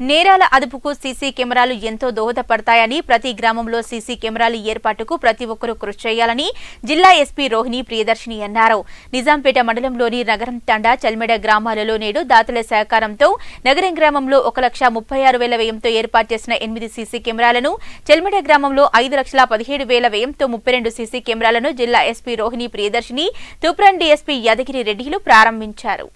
నేరాల అదుపుకు సీసీ కెమెరాలు ఎంతో దోహదపడతాయని ప్రతి గ్రామంలో సీసీ కెమెరాలు ఏర్పాటుకు ప్రతి ఒక్కరూ కృషి చేయాలని జిల్లా ఎస్పీ రోహిణి ప్రియదర్శిని అన్నారు నిజాంపేట మండలంలోని నగరం తండా చల్మెడ గ్రామాలలో నేడు దాతల సహకారంతో నగరం గ్రామంలో ఒక లక్ష ముప్పై ఆరు వేల వ్యయంతో ఏర్పాటు చేసిన ఎనిమిది సీసీ కెమెరాలను చెల్మెడ గ్రామంలో ఐదు లక్షల పదిహేడు వేల వ్యయంతో ముప్పై రెండు సీసీ కెమెరాలను జిల్లా ఎస్పీ రోహిణి ప్రియదర్శిని తూప్రాన్ డీఎస్పీ యాదగిరి రెడ్డిలు ప్రారంభించారు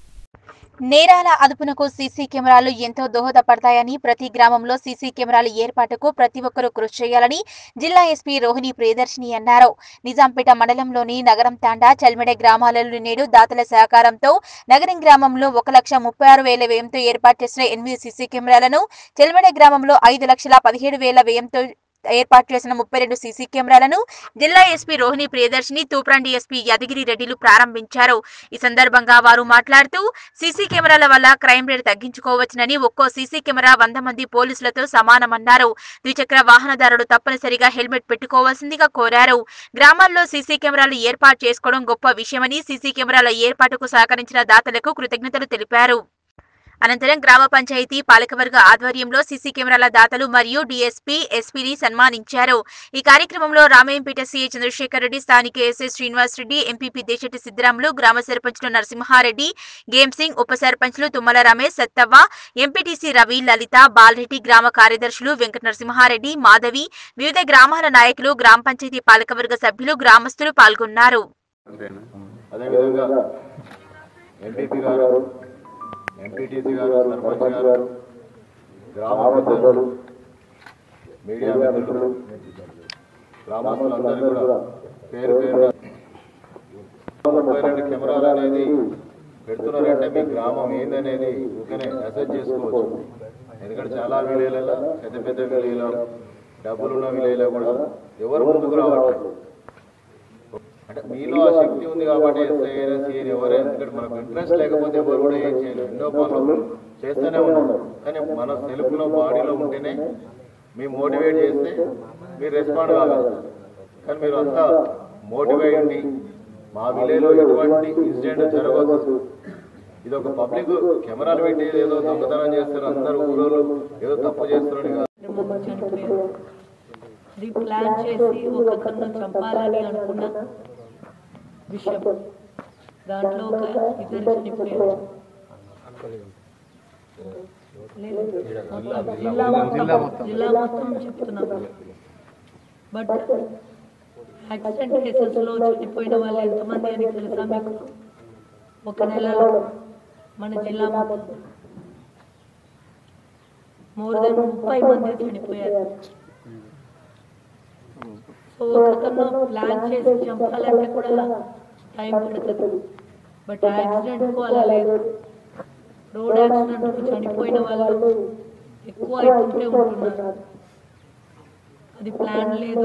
నేరాల అదుపునకు సీసీ కెమెరాలు ఎంతో దోహదపడతాయని ప్రతి గ్రామంలో సీసీ కెమెరాల ఏర్పాటుకు ప్రతి ఒక్కరూ కృషి చేయాలని జిల్లా ఎస్పీ రోహిణి ప్రియదర్శిని అన్నారు నిజాంపేట మండలంలోని నగరం తాండా చల్మెడ గ్రామాలలో నేడు దాతల సహకారంతో నగరం గ్రామంలో ఒక లక్ష ముప్పై ఆరు వేల వ్యయంతో ఏర్పాటు చేసిన ఎనిమిది సీసీ కెమెరాలను చెల్మెడ గ్రామంలో ఐదు లక్షల పదిహేడు వేల వ్యయంతో ఏర్పాటు చేసిన ముప్పై రెండు సీసీ కెమెరాలను జిల్లా ఎస్పీ రోహిణి ప్రియదర్శిని తూప్రాన్ డీఎస్పీ యాదగిరి రెడ్డిలు ప్రారంభించారు ఈ సందర్భంగా వారు మాట్లాడుతూ సీసీ కెమెరాల వల్ల క్రైమ్ రేట్ తగ్గించుకోవచ్చునని ఒక్కో సీసీ కెమెరా వంద మంది పోలీసులతో సమానమన్నారు ద్విచక్ర వాహనదారుడు తప్పనిసరిగా హెల్మెట్ పెట్టుకోవాల్సిందిగా కోరారు గ్రామాల్లో సీసీ కెమెరాలు ఏర్పాటు చేసుకోవడం గొప్ప విషయమని సీసీ కెమెరాల ఏర్పాటుకు సహకరించిన దాతలకు కృతజ్ఞతలు తెలిపారు అనంతరం గ్రామ పంచాయతీ పాలకవర్గ ఆధ్వర్యంలో సీసీ కెమెరాల దాతలు మరియు డీఎస్పీ ఎస్పీని సన్మానించారు ఈ కార్యక్రమంలో రామయ్యంపేట సీఏ చంద్రశేఖర్ రెడ్డి స్థానిక ఎస్ఐ శ్రీనివాస్ రెడ్డి ఎంపీపీ దేశెట్టి సిద్దిరాములు గ్రామ సర్పంచ్లు నరసింహారెడ్డి గేమ్ సింగ్ ఉప సర్పంచ్లు తుమ్మల రమేష్ సత్తవ్వ ఎంపీటీసీ రవి లలిత బాలరెడ్డి గ్రామ కార్యదర్శులు వెంకట నరసింహారెడ్డి మాధవి వివిధ గ్రామాల నాయకులు గ్రామ పంచాయతీ పాలకవర్గ సభ్యులు గ్రామస్తులు పాల్గొన్నారు అదేవిధంగా ఎంపీపీ గారు ఎంపీటీసీ గారు సర్పంచ్ గారు గ్రామ పెద్దలు మీడియా మిత్రులు గ్రామస్తులందరూ కూడా పేరు పేరు ముప్పై రెండు కెమెరాలు అనేది పెడుతున్నారంటే మీ గ్రామం ఏందనేది ఊరికనే అసెస్ చేసుకోవచ్చు ఎందుకంటే చాలా విలేజ్లలో పెద్ద పెద్ద విలేజ్లో డబ్బులున్న విలేజ్లో కూడా ఎవరు ముందుకు రావట్లేదు అంటే మీలో ఆ శక్తి ఉంది కాబట్టి ఎస్ఐ అయినా సీఎన్ ఎవరైనా ఎందుకంటే మనకు ఇంట్రెస్ట్ లేకపోతే ఎవరు కూడా ఏం చేయలేదు ఎన్నో పనులు చేస్తూనే ఉన్నాం కానీ మన తెలుగులో బాడీలో ఉంటేనే మీ మోటివేట్ చేస్తే మీరు రెస్పాండ్ కాగలరు కానీ మీరు అంతా మోటివేట్ ఉండి మా విలేజ్లో ఎటువంటి ఇన్సిడెంట్ జరగదు ఇది ఒక పబ్లిక్ కెమెరాలు పెట్టి ఏదో దొంగతనం చేస్తారు అందరు ఊరోళ్ళు ఏదో తప్పు చేస్తున్నారని కాదు కుటుంబం చనిపోయారు అది ప్లాన్ చేసి ఒకరిని చంపాలని అనుకున్న విషయం దాంట్లో ఒక ఇద్దరు చనిపోయారు లేదు, మొత్తం జిల్లా మొత్తం జిల్లా మొత్తం చెప్తున్నాం బట్ యాక్సిడెంట్ కేసెస్ లో చనిపోయిన వాళ్ళు ఎంతమంది అని తెలుసా మీకు ఒక నెలలో మన జిల్లా మొత్తం మోర్ దెన్ ముప్పై మంది చనిపోయారు సో ఒకతను ప్లాన్ చేసి చంపాలంటే కూడా టైం పడుతుంది బట్ యాక్సిడెంట్ కు అలా లేదు రోడ్ యాక్సిడెంట్ కు చనిపోయిన వాళ్ళు ఎక్కువ అవుతుంటే ఉంటున్నారు అది ప్లాన్ లేదు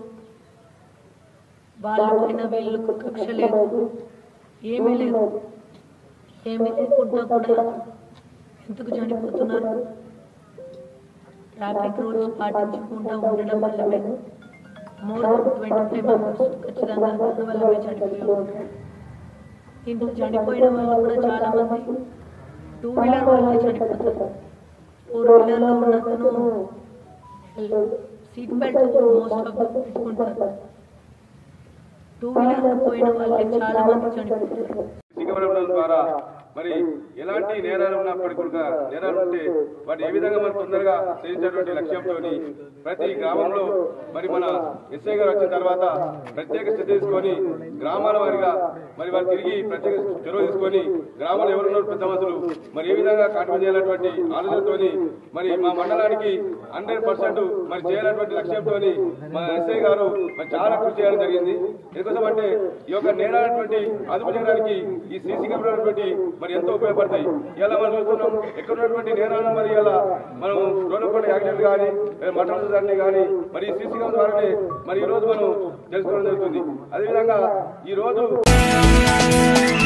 వాళ్ళపైన వీళ్ళకు కక్ష లేదు ఏమీ లేదు ఏమీ లేకుండా కూడా ఎందుకు చనిపోతున్నారు ట్రాఫిక్ రూల్స్ పాటించకుండా ఉండడం వల్లమే more than twenty five members ఖచ్చితంగా అందువల్లమే చనిపోయి ఉంటారు ఇంట్లో చనిపోయిన వాళ్ళు కూడా చాలా మంది టూ వీలర్ వల్లే చనిపోతారు ఫోర్ వీలర్లో ఉన్నతను సీట్ బెల్ట్ మోస్ట్ ఆఫ్ పెట్టుకుంటారు టూ వీలర్ పోయిన వాళ్ళకి చాలా మంది చనిపోతారు సిగమరముల ద్వారా మరి ఎలాంటి నేరాలు ఉన్నప్పటికీ కూడా నేరాలు ఉంటే వాటి ఏ విధంగా మనం తొందరగా చేయించేటువంటి లక్ష్యంతో ప్రతి గ్రామంలో మరి మన ఎస్ఐ గారు వచ్చిన తర్వాత ప్రత్యేక శ్రద్ధ తీసుకొని గ్రామాల వారిగా మరి వారు తిరిగి ప్రత్యేక చొరవ తీసుకొని గ్రామంలో ఎవరున్నారు పెద్ద మనుషులు మరి ఏ విధంగా కాంట్రిబ్యూట్ చేయాలన్నటువంటి ఆలోచనతోని మరి మా మండలానికి హండ్రెడ్ పర్సెంట్ మరి చేయాలన్నటువంటి లక్ష్యంతో మా ఎస్ఐ గారు మరి చాలా కృషి చేయడం జరిగింది ఎందుకోసం అంటే ఈ యొక్క నేరాలటువంటి అదుపు చేయడానికి ఈ సీసీ కెమెరా అనేటువంటి మరి ఎంతో ఉపయోగపడతాయి ఇలా మనం చూస్తున్నాం ఎక్కడ ఉన్నటువంటి నేరాలను మరి ఇలా మనం రోడ్డు కూడా యాక్సిడెంట్ కానీ మటన్ దాన్ని కానీ మరి సీసీ కెమెరా ద్వారానే మరి ఈ రోజు మనం తెలుసుకోవడం జరుగుతుంది అదేవిధంగా ఈ రోజు